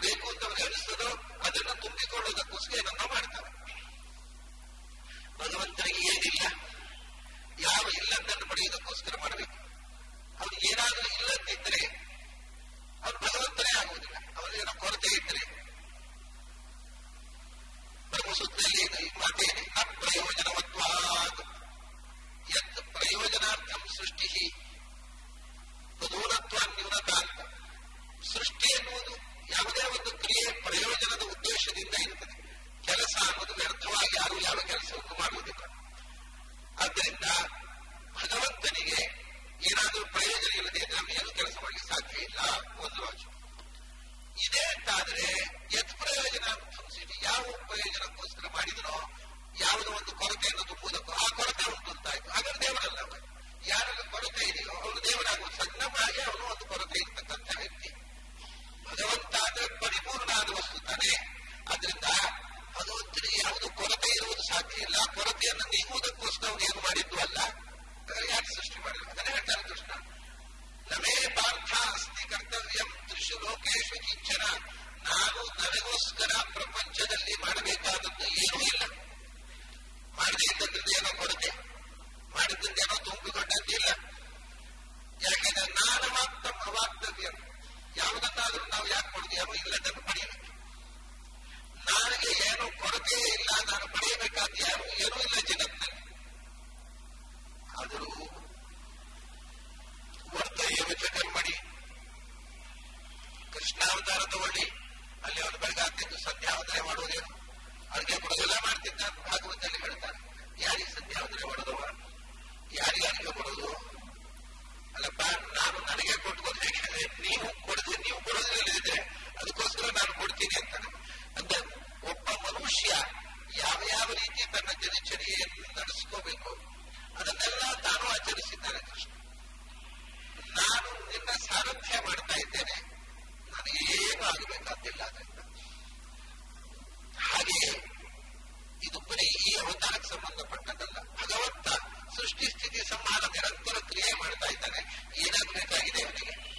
ಬೇಕು ಅಂತ ಅವ್ರಿಗೆ ಅನಿಸ್ತದೋ ಅದನ್ನು ತುಂಬಿಕೊಳ್ಳೋದಕ್ಕೋಸ್ಕರ ಏನನ್ನ ಮಾಡ್ತಾರೆ ಭಗವಂತನಿಗೆ ಏನಿಲ್ಲ ಯಾವ ಇಲ್ಲದನ್ನು ಪಡೆಯುವುದಕ್ಕೋಸ್ಕರ ಮಾಡಬೇಕು ಅವ್ರು ಏನಾದರೂ ಇಲ್ಲದಿದ್ದರೆ ಅವ್ರು ಭಗವಂತನೇ ಆಗುವುದಿಲ್ಲ ಅವರಿಗೇನೋ ಕೊರತೆ ಇದ್ದರೆ ಬ್ರಹ್ಮಸೂತ್ರದಲ್ಲಿ ಈ ಮಾತೇನೆ ನ ಪ್ರಯೋಜನವತ್ವಾದ ಯತ್ ಪ್ರಯೋಜನಾರ್ಥಂ ಸೃಷ್ಟಿ ಪ್ರದೂರತ್ವ ನ್ಯೂನತ ಅಂತ ಸೃಷ್ಟಿ ಎನ್ನುವುದು ಯಾವುದೇ ಒಂದು ಕ್ರಿಯೆ ಪ್ರಯೋಜನದ ಉದ್ದೇಶದಿಂದ ಇರುತ್ತದೆ ಕೆಲಸ ಅನ್ನೋದು ವ್ಯರ್ಥವಾಗಿ ಯಾರು ಯಾವ ಕೆಲಸವನ್ನು ಮಾಡುವುದಿಲ್ಲ ಆದ್ದರಿಂದ ಭಗವಂತನಿಗೆ ಏನಾದರೂ ಪ್ರಯೋಜನ ಇಲ್ಲದೆ ಇದ್ರೆ ನಮಗೆ ಏನು ಕೆಲಸ ಮಾಡಲಿಕ್ಕೆ ಸಾಧ್ಯ ಇಲ್ಲ ಒಂದು ರಾಜು ಇದೆ ಅಂತಾದರೆ ಯತ್ ಪ್ರಯೋಜನ ಸಿಟಿ ಯಾವ ಪ್ರಯೋಜನಕ್ಕೋಸ್ಕರ ಮಾಡಿದನೋ ಯಾವುದೋ ಒಂದು ಕೊರತೆಯನ್ನು ತುಂಬುವುದಕ್ಕೂ ಆ ಕೊರತೆ ಉಂಟು ಅಂತಾಯ್ತು ಹಾಗಾದ್ರೆ ದೇವರಲ್ಲ ಅವ. ಯಾರಲ್ಲಿ ಕೊರತೆ ಇದೆಯೋ ಅವನು ದೇವರಾಗುವ ಸಣ್ಣವಾಗಿ ಅವನು ಒಂದು ಕೊರತೆ ಇರ್ತಕ್ಕಂಥ ವ್ಯಕ್ತಿ ಭಗವಂತ ಅಂದ್ರೆ ಪರಿಪೂರ್ಣ ಆದ ವಸ್ತು ತಾನೆ ಆದ್ರಿಂದ ಭಗವಂತನಿಗೆ ಯಾವುದು ಕೊರತೆ ಇರುವುದು ಸಾಧ್ಯ ಇಲ್ಲ ಕೊರತೆಯನ್ನು ನೀಗುವುದಕ್ಕೋಸ್ಕರ ಅವನು ಏನು ಮಾಡಿದ್ದು ಅಲ್ಲ ಹಾಗಾದ್ರೆ ಯಾಕೆ ಸೃಷ್ಟಿ ಮಾಡಿಲ್ಲ ಅದನ್ನೇ ಹೇಳ್ತಾರೆ ಕೃಷ್ಣ ನಮೇ ಪಾರ್ಥ ಅಸ್ತಿ ಕರ್ತವ್ಯಂ ತ್ರಿಶು ಲೋಕೇಶು ಕಿಂಚನ ನಾನು ನನಗೋಸ್ಕರ ಪ್ರಪಂಚದಲ್ಲಿ ಮಾಡಬೇಕಾದದ್ದು ಏನೂ ಇಲ್ಲ ಮಾಡದೇ ಇದ್ದದ್ರಿಂದ ಏನೋ ಕೊರತೆ ಮಾಡಿದ್ರಿಂದ ಏನೋ ತುಂಬಿಕೊಂಡದ್ದಿಲ್ಲ ಯಾಕೆಂದ್ರೆ ನಾನು ಮಾತ್ರ ಅವಾಗ್ತವ್ಯ ಯಾವುದನ್ನಾದ್ರೂ ನಾವು ಯಾಕೆ ಮಾಡುದು ಏನೋ ಇಲ್ಲದನ್ನು ಪಡೆಯಬೇಕು ನನಗೆ ಏನೋ ಕೊರತೆ ಇಲ್ಲ ನಾನು ಪಡೆಯಬೇಕಾದ ಯಾರು ಏನೂ ಇಲ್ಲ ಜಗತ್ತಿನಲ್ಲಿ ಆದರೂ ವರ್ತಯೇವ ಕರ್ಮಡಿ ಕೃಷ್ಣಾವತಾರ ತಗೊಳ್ಳಿ ಅಲ್ಲಿ ಅವನು ಬೆಳಗಾಗ್ತಿದ್ದು ಸಂಧ್ಯಾವಂದನೆ ಮಾಡುವುದೇನು ಅಡುಗೆ ಕೊಡೋದೆಲ್ಲ ಮಾಡ್ತಿದ್ದ ಅಂತ ಭಾಗವತದಲ್ಲಿ ಹೇಳ್ತಾರೆ ಯಾರಿಗೆ ಸಂಧ್ಯಾವಂದನೆ ಮಾಡೋದವ ಯಾರಿಗೆ ಅಡುಗೆ ಕೊಡೋದು ಅಲ್ಲಪ್ಪ ನಾನು ನನಗೆ ಕೊಟ್ಕೊಂಡು ಹೇಗೆ ನೀವು ಕೊಡದೆ ನೀವು ಕೊಡೋದಿಲ್ಲದಿದ್ರೆ ಅದಕ್ಕೋಸ್ಕರ ನಾನು ಕೊಡ್ತೀನಿ ಅಂತಾನೆ ಅಂದ್ರೆ ಒಬ್ಬ ಮನುಷ್ಯ ಯಾವ ಯಾವ ರೀತಿ ತನ್ನ ದಿನಚರಿಯನ್ನು ನಡೆಸ್ಕೋಬೇಕು ಅದನ್ನೆಲ್ಲ ತಾನು ಆಚರಿಸಿದ್ದಾನೆ ಕೃಷ್ಣ ನಾನು ನಿನ್ನ ಸಾರಥ್ಯ ಮಾಡ್ತಾ ಇದ್ದೇನೆ ನನಗೇನು ಆಗಬೇಕಾದಿಲ್ಲ ಅದರಿಂದ ಹಾಗೆಯೇ ಇದು ಬರೀ ಈ ಅವತಾರಕ್ಕೆ ಸಂಬಂಧಪಟ್ಟದ್ದಲ್ಲ ಭಗವಂತ ಸೃಷ್ಟಿ ಸ್ಥಿತಿ ಸಂಹಾರ ನಿರಂತರ ಕ್ರಿಯೆ ಮಾಡ್ತಾ ಇದ್ದಾನೆ ಏನಾಗಬೇಕಾಗಿದೆ ಅವನಿಗೆ